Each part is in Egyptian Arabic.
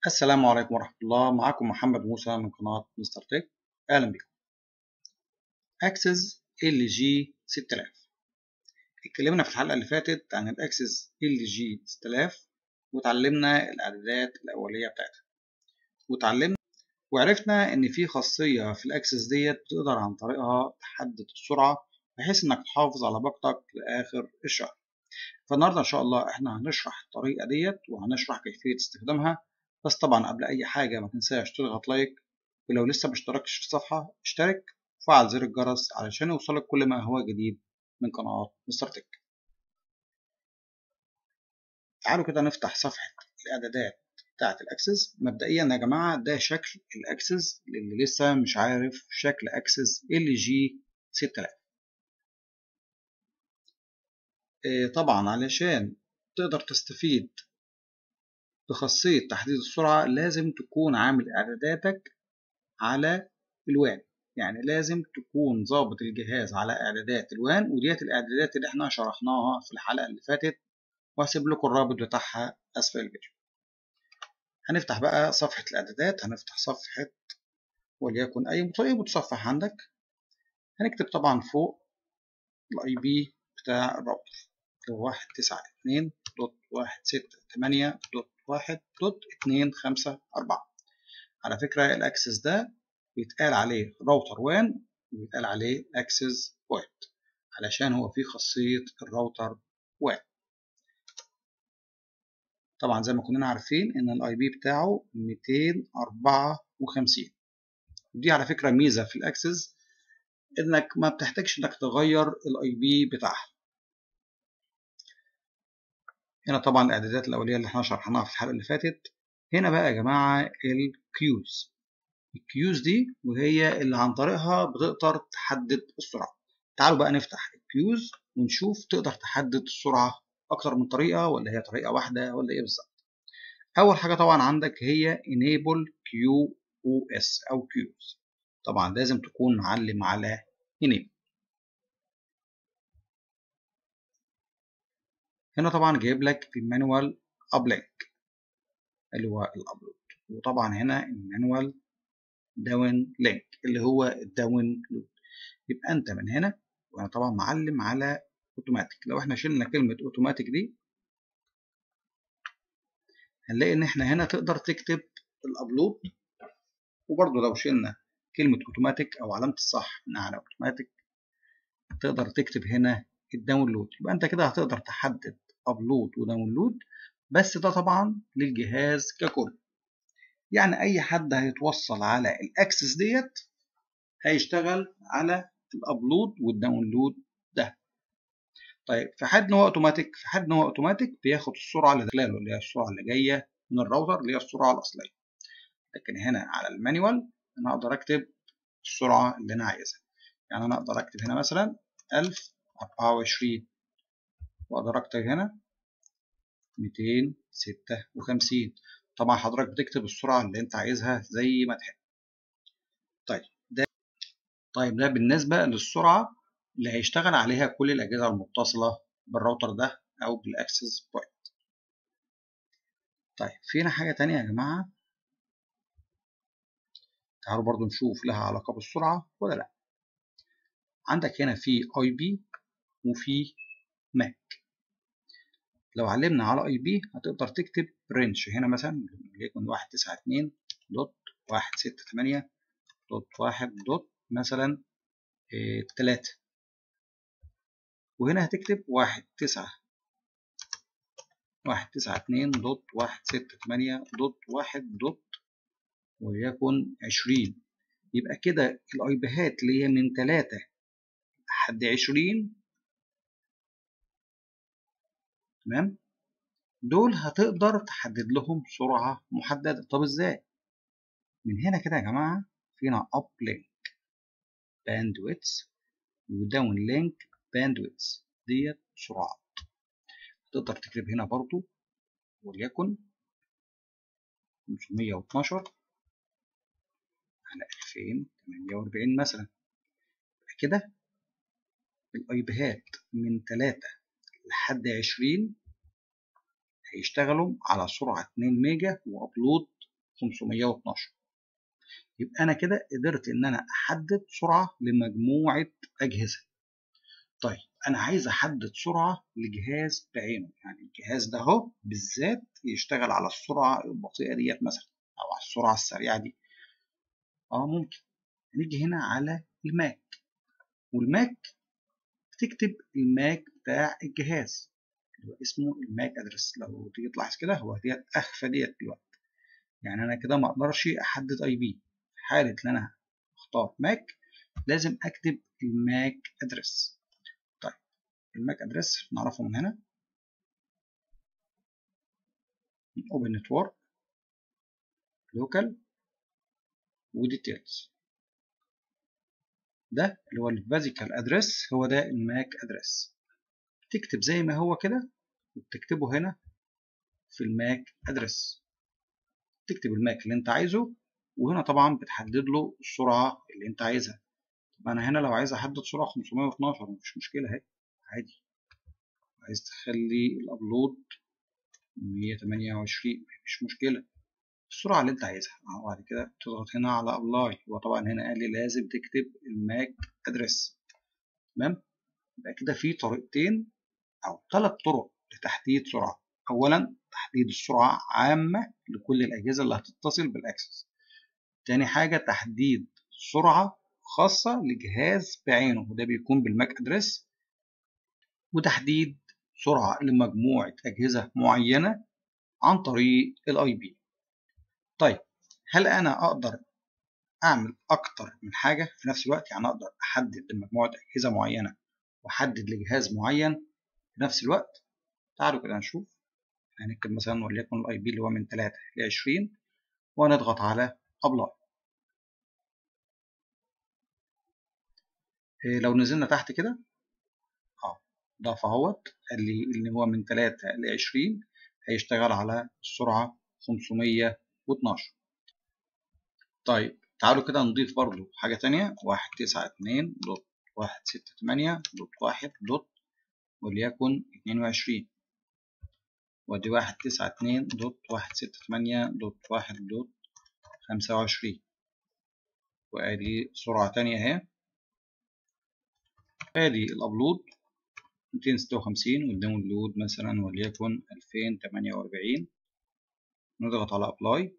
السلام عليكم ورحمة الله معكم محمد موسى من قناة مستر تك أهلا بكم أكسس ال جي 6000 اتكلمنا في الحلقة اللي فاتت عن الأكسس ال جي 6000 وتعلمنا الإعدادات الأولية بتاعتها وتعلمنا وعرفنا إن في خاصية في الأكسس ديت بتقدر عن طريقها تحدد السرعة بحيث إنك تحافظ على باقتك لآخر الشهر فالنهاردة إن شاء الله إحنا هنشرح الطريقة ديت وهنشرح كيفية استخدامها بس طبعا قبل اي حاجه ما تنساش تضغط لايك ولو لسه مشتركتش في الصفحه اشترك وفعل زر الجرس علشان يوصلك كل ما هو جديد من قناه مستر تك تعالوا كده نفتح صفحه الاعدادات بتاعه الاكسس مبدئيا يا جماعه ده شكل الاكسس اللي لسه مش عارف شكل اكسس ال جي 6000 طبعا علشان تقدر تستفيد بخاصية تحديد السرعة لازم تكون عامل إعداداتك على الوان يعني لازم تكون ظابط الجهاز على إعدادات الوان وديت الإعدادات اللي احنا شرحناها في الحلقة اللي فاتت وهسيب لكم الرابط بتاعها أسفل الفيديو هنفتح بقى صفحة الإعدادات هنفتح صفحة وليكن أي أي متصفح عندك هنكتب طبعا فوق الأي بي بتاع الراوتر واحد تسعة اتنين دوت واحد ستة تمانية دوت واحد دوت اتنين خمسة أربعة على فكرة الأكسس ده بيتقال عليه راوتر وان وبيتقال عليه أكسس بوينت علشان هو فيه خاصية الراوتر وان طبعا زي ما كنا عارفين إن الأي بي بتاعه ميتين أربعة وخمسين دي على فكرة ميزة في الأكسس إنك ما بتحتاجش إنك تغير الأي بي بتاعها هنا طبعا الاعدادات الاوليه اللي احنا شرحناها في الحلقه اللي فاتت هنا بقى يا جماعه الكيوز الكيوز دي وهي اللي عن طريقها بتقدر تحدد السرعه تعالوا بقى نفتح الكيوز ونشوف تقدر تحدد السرعه اكتر من طريقه ولا هي طريقه واحده ولا ايه بالظبط اول حاجه طبعا عندك هي enable QoS او كيوز طبعا لازم تكون معلم على enable هنا طبعا جايب لك المانوال ابلينك اللي هو الابلود وطبعا هنا المانوال داون لينك اللي هو الداون لود يبقى انت من هنا وانا طبعا معلم على اوتوماتيك لو احنا شلنا كلمه اوتوماتيك دي هنلاقي ان احنا هنا تقدر تكتب الابلود وبرضه لو شلنا كلمه اوتوماتيك او علامه الصح من على اوتوماتيك تقدر تكتب هنا الداونلود يبقى انت كده هتقدر تحدد ابلود وداونلود بس ده طبعا للجهاز ككل يعني اي حد هيتوصل على الاكسس ديت هيشتغل على الابلود والداونلود ده طيب في حد ان هو اوتوماتيك في حد ان هو اوتوماتيك بياخد السرعه اللي داخله اللي هي السرعه اللي جايه من الراوتر اللي هي السرعه الاصليه لكن هنا على المانيوال انا اقدر اكتب السرعه اللي انا عايزها يعني انا اقدر اكتب هنا مثلا 1024 واقدر اكتب هنا 256 طبعا حضرتك بتكتب السرعه اللي انت عايزها زي ما تحب طيب ده طيب ده بالنسبه للسرعه اللي هيشتغل عليها كل الاجهزه المتصله بالراوتر ده او بالاكسس بوينت طيب فينا حاجه تانية يا جماعه تعالوا برضو نشوف لها علاقه بالسرعه ولا لا عندك هنا في اي بي وفي ماك لو علمنا على اي بي هتقدر تكتب رينج هنا مثلا وليكن واحد تسعة اتنين دوت واحد ستة تمانية دوت واحد دوت مثلا اه تلاتة وهنا هتكتب واحد تسعة واحد تسعة اتنين دوت واحد ستة تمانية دوت واحد دوت وليكن عشرين يبقى كده الاي بيهات اللي هي من تلاتة لحد عشرين تمام دول هتقدر تحدد لهم سرعة محددة طب ازاي من هنا كده يا جماعة فينا اب لينك باندويتس وداون لينك باندويتس ديت سرعات تقدر تكتب هنا برضو وليكن 512 على 2048 مثلا كده الاي بيهات من 3 لحد 20 هيشتغلوا على سرعة 2 ميجا وابلود 512 يبقى أنا كده قدرت إن أنا أحدد سرعة لمجموعة أجهزة طيب أنا عايز أحدد سرعة لجهاز بعينه يعني الجهاز ده أهو بالذات يشتغل على السرعة البطيئة ديت مثلا أو على السرعة السريعة دي اه ممكن نيجي هنا على الماك والماك تكتب الماك بتاع الجهاز اللي هو اسمه الماك ادرس لو تيجي تلاحظ كده هو ديت اخفى ديت دلوقتي يعني انا كده ما اقدرش احدد اي بي في حاله ان انا اختار ماك لازم اكتب الماك ادرس طيب الماك ادرس نعرفه من هنا اوبن نتورك لوكال وديتيلز ده اللي هو الفيزيكال ادرس هو ده الماك ادرس تكتب زي ما هو كده وتكتبه هنا في الماك ادرس تكتب الماك اللي انت عايزه وهنا طبعا بتحدد له السرعه اللي انت عايزها طب انا هنا لو عايز احدد سرعه 512 مفيش مشكله اهي عادي عايز تخلي الابلود 128 مفيش مشكله السرعة اللي انت عايزها وبعد كده تضغط هنا على ابلاي هو طبعا هنا قال لي لازم تكتب الماك ادرس تمام يبقى كده في طريقتين او ثلاث طرق لتحديد سرعة اولا تحديد السرعة عامة لكل الاجهزة اللي هتتصل بالاكسس تاني حاجة تحديد سرعة خاصة لجهاز بعينه وده بيكون بالماك ادرس وتحديد سرعة لمجموعة أجهزة معينة عن طريق الاي بي طيب هل انا اقدر اعمل اكتر من حاجه في نفس الوقت يعني اقدر احدد لمجموعه اجهزه معينه واحدد لجهاز معين في نفس الوقت تعالوا كده نشوف هنكتب مثلا وليكن الاي بي اللي هو من 3 ل 20 ونضغط على ابلاي إيه لو نزلنا تحت كده اه ضاف اهوت قال لي ان هو من 3 ل 20 هيشتغل على السرعه 500 و12 طيب تعالوا كده نضيف برضو حاجة تانية واحد تسعة اتنين دوت واحد ستة تمانية دوت واحد دوت وليكن اتنين وعشرين ودي واحد تسعة اتنين دوت واحد ستة تمانية دوت واحد دوت خمسة وعشرين وادي سرعة تانية اهي ادي الابلود ميتين ستة وخمسين والداونلود مثلا وليكن ألفين تمانية وأربعين نضغط على ابلاي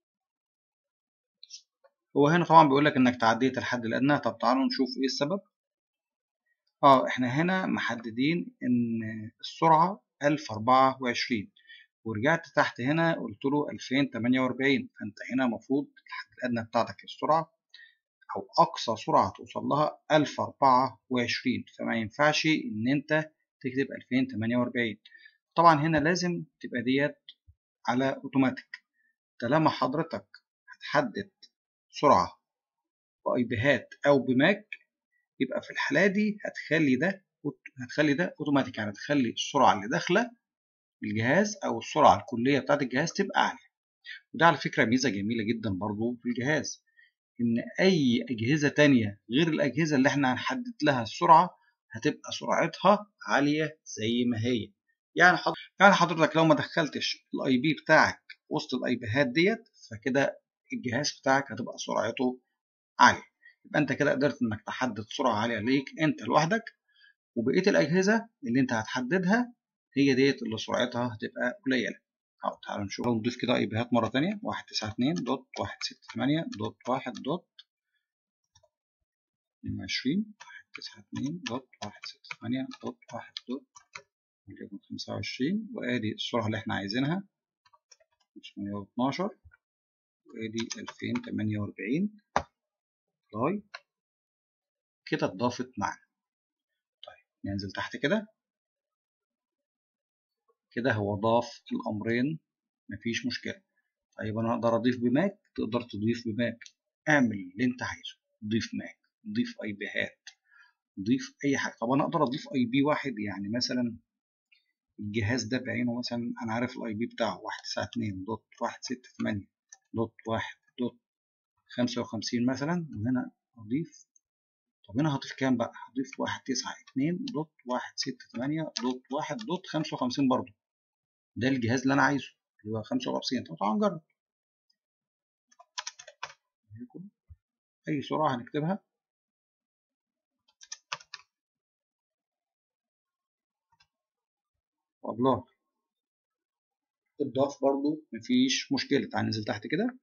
هو هنا طبعا بيقول لك انك تعديت الحد الادنى طب تعالوا نشوف ايه السبب اه احنا هنا محددين ان السرعه 1024 ورجعت تحت هنا قلت له 2048 فانت هنا المفروض الحد الادنى بتاعتك للسرعه او اقصى سرعه توصل لها 1024 فما ينفعش ان انت تكتب 2048 طبعا هنا لازم تبقى ديت على اوتوماتيك طالما حضرتك هتحدد سرعة باي بيهات او بماك يبقى في الحالة دي هتخلي ده هتخلي ده اوتوماتيك يعني تخلي السرعة اللي داخلة الجهاز او السرعة الكلية بتاعت الجهاز تبقى عالية وده على فكرة ميزة جميلة جدا برضو في الجهاز ان اي اجهزة تانية غير الاجهزة اللي احنا هنحدد لها السرعة هتبقى سرعتها عالية زي ما هي يعني حضرتك يعني حضرتك لو ما دخلتش الاي بي بتاعك وسط الاي بيهات ديت فكده الجهاز بتاعك هتبقى سرعته عالية يبقى انت كده قدرت انك تحدد سرعة عالية ليك انت لوحدك وبقية الأجهزة اللي انت هتحددها هي ديت اللي سرعتها هتبقى قليلة أو تعالوا نشوف نضيف كده اي بيهات مرة تانية واحد تسعة اتنين دوت واحد ستة تمانية دوت واحد دوت اتنين وعشرين واحد تسعة اتنين دوت واحد ستة تمانية دوت واحد دوت وليكن خمسة وعشرين وادي السرعة اللي احنا عايزينها خمسمية واتناشر وادي ألفين تمانية وأربعين لاي كده اتضافت معانا طيب ننزل تحت كده كده هو ضاف الأمرين مفيش مشكلة طيب أنا أقدر أضيف بماك تقدر تضيف بماك اعمل اللي أنت عايزه ضيف ماك ضيف أي بيهات ضيف أي حاجة طب أنا أقدر أضيف أي بي واحد يعني مثلا الجهاز ده بعينه مثلا أنا عارف الأي بي بتاعه واحد تسعة اتنين دوت واحد ستة تمانية دوت واحد دوت خمسة وخمسين مثلا وهنا أضيف طب هنا هضيف كام بقى؟ هضيف واحد تسعة اتنين دوت واحد ستة تمانية دوت واحد دوت خمسة وخمسين برضه ده الجهاز اللي أنا عايزه اللي هو خمسة وخمسين طب تعالى نجرب وليكن أي سرعة هنكتبها وأبلاغ تضاف برضو مفيش مشكلة تعال ننزل تحت كده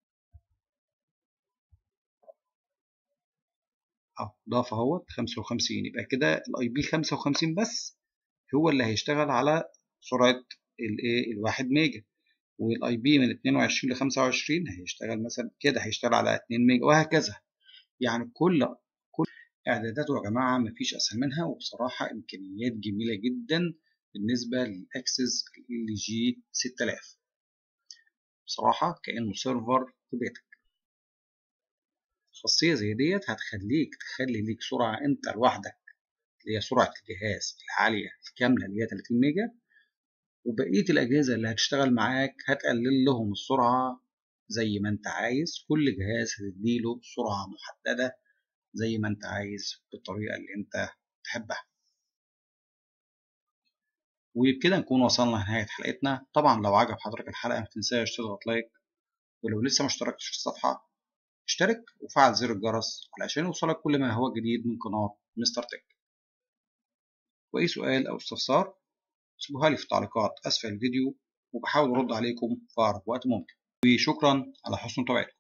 اهو ضاف اهوت 55 يبقى كده الاي بي 55 بس هو اللي هيشتغل على سرعة الايه الواحد ميجا والاي بي من 22 ل 25 هيشتغل مثلا كده هيشتغل على 2 ميجا وهكذا يعني كل كل اعداداته يا جماعه مفيش اسهل منها وبصراحه امكانيات جميله جدا بالنسبه للاكسس ال جي 6000 بصراحه كانه سيرفر في بيتك خاصيه زي ديت هتخليك تخلي ليك سرعه انت لوحدك اللي هي سرعه الجهاز العاليه الكامله اللي هي 30 ميجا وبقيه الاجهزه اللي هتشتغل معاك هتقلل لهم السرعه زي ما انت عايز كل جهاز هتديله سرعه محدده زي ما انت عايز بالطريقه اللي انت تحبها وبكده نكون وصلنا لنهاية حلقتنا طبعا لو عجب حضرتك الحلقة متنساش تضغط لايك ولو لسه مشتركتش في الصفحة اشترك وفعل زر الجرس علشان يوصلك كل ما هو جديد من قناة مستر تك وأي سؤال أو استفسار سيبوها لي في التعليقات أسفل الفيديو وبحاول أرد عليكم في أقرب وقت ممكن وشكرا على حسن متابعتكم